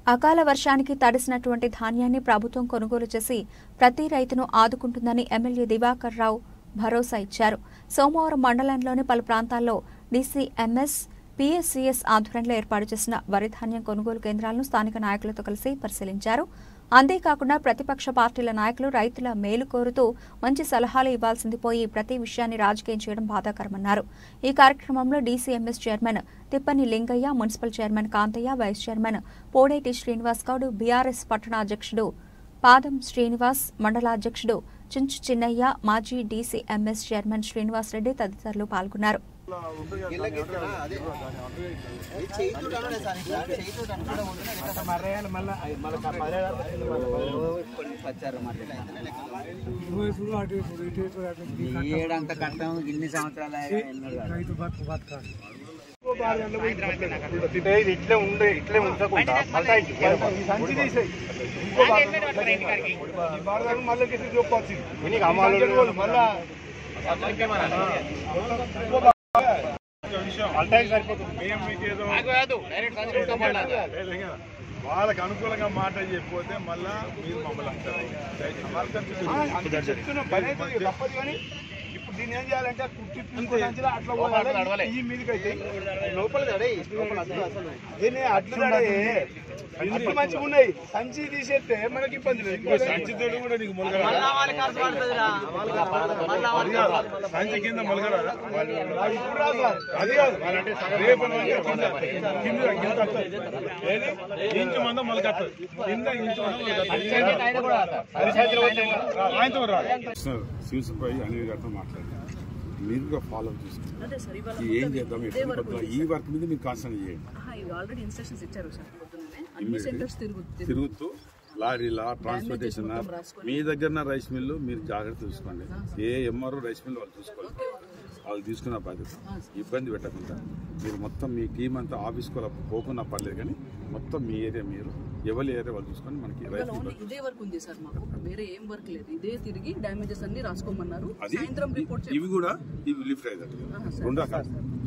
అకాల వర్షానికి తడిసినటువంటి ధాన్యాన్ని ప్రభుత్వం కొనుగోలు చేసి ప్రతి రైతును ఆదుకుంటుందని ఎమ్మెల్యే దివాకర్ రావు భరోసా ఇచ్చారు సోమవారం మండలంలోని పలు ప్రాంతాల్లో డీసీఎంఎస్ పీఎస్సీఎస్ ఆధ్వర్యంలో ఏర్పాటు చేసిన వరి ధాన్యం కొనుగోలు కేంద్రాలను స్థానిక నాయకులతో కలిసి పరిశీలించారు అంతేకాకుండా ప్రతిపక్ష పార్టీల నాయకులు రైతుల మేలు కోరుతూ మంచి సలహాలు ఇవ్వాల్సింది పోయి ప్రతి విషయాన్ని రాజకీయం చేయడం బాధాకరమన్నారు ఈ కార్యక్రమంలో DCMS chairman Tippani Lingaiah municipal chairman Kantaiah vice chairman Podeti Srinivas Goud BRS పట్టణ అధ్యక్షుడు పాదం శ్రీనివాస్ మండల అధ్యక్షుడు చించు చిన్నయ్య మాజీ డీసీఎంఎస్ చైర్మన్ శ్రీనివాస్ రెడ్డి తదితరులు పాల్గొన్నారు ఏడంత కట్టం ఇన్ని సంవత్సరాలు ఇది ఇట్లే ఉండే ఇట్లే ఉంచకుండా మళ్ళా సంచి తీసేయి మళ్ళీ చూపాల్సింది నీకు అమ్మాలి మళ్ళా అల్టాయి సరిపోతుంది మేము మీకు ఏదో వాళ్ళకి అనుకూలంగా మాట చెప్పిపోతే మళ్ళా మీరు మమ్మల్ని అంటారు చెప్తున్నాం పని అయితే తప్పదు కానీ ఇప్పుడు దీన్ని ఏం చేయాలంటే కుట్టి పీసుకొని సంచిలో అట్లా పోవాలి. ఈ మీదకి అయితే లోపల దీన్ని అట్లు తడే. అట్లు మంచిగా ఉన్నాయి సంచి తీసేస్తే మనకి ఇబ్బంది లేదు సంచి తోడు కూడా నీకు మొలగరా సంచి కింద మొలగరా ఇప్పుడు రాదు సార్. అది కాదు రేపు మొలక కింద కింద కింద వస్తుంది. ఏది? ఇంచు మంద మొలకత్తది కింద ఇంచు మంద మొలకత్తది. అది సంచిలో వచ్చే ఆయనతో రాదు సార్ శివసుపై అనిల్ గారితో మాట్లాడారు మీరు కూడా ఫాలో చేసుకోండి ఈ ఏం చేద్దాం ఎట్లా కొద్దాం, ఈ వర్క్ మీద మీరు కాన్సన్ట్రేట్ చేయండి ఆహా, ఇవి ఆల్రెడీ ఇన్స్ట్రక్షన్స్ ఇచ్చారు సార్ పొద్దున్నే అన్ని సెంటర్స్ తిరుగుతుంది తిరుగుతూ లారీలా ట్రాన్స్పోర్టేషన్ మీ దగ్గర రైస్ మిల్లు మీరు జాగ్రత్త చూసుకోండి ఏ ఎంఆర్ఓ రైస్ మిల్ వాళ్ళు చూసుకోవాలి వాళ్ళు తీసుకున్న బాధ్యత ఇబ్బంది పెట్టకుండా మీరు మొత్తం మీ టీం అంతా ఆఫీస్ కూడా పోకున్నా పర్లేదు కానీ మొత్తం మీ ఏరియా మీరు ఎవరి ఏరియా వాళ్ళు చూసుకొని మనకి రైస్ మిల్ ఓన్లీ ఇదే వర్క్ ఉంది సార్ మాకు వేరే ఏం వర్క్ లేదు ఇదే తిరిగి డ్యామేజెస్ అన్ని రాసుకోమన్నారు అది సాయంత్రం రిపోర్ట్ ఇవి కూడా ఇవి లిఫ్ట్ అవుతాయి రెండు రకాలు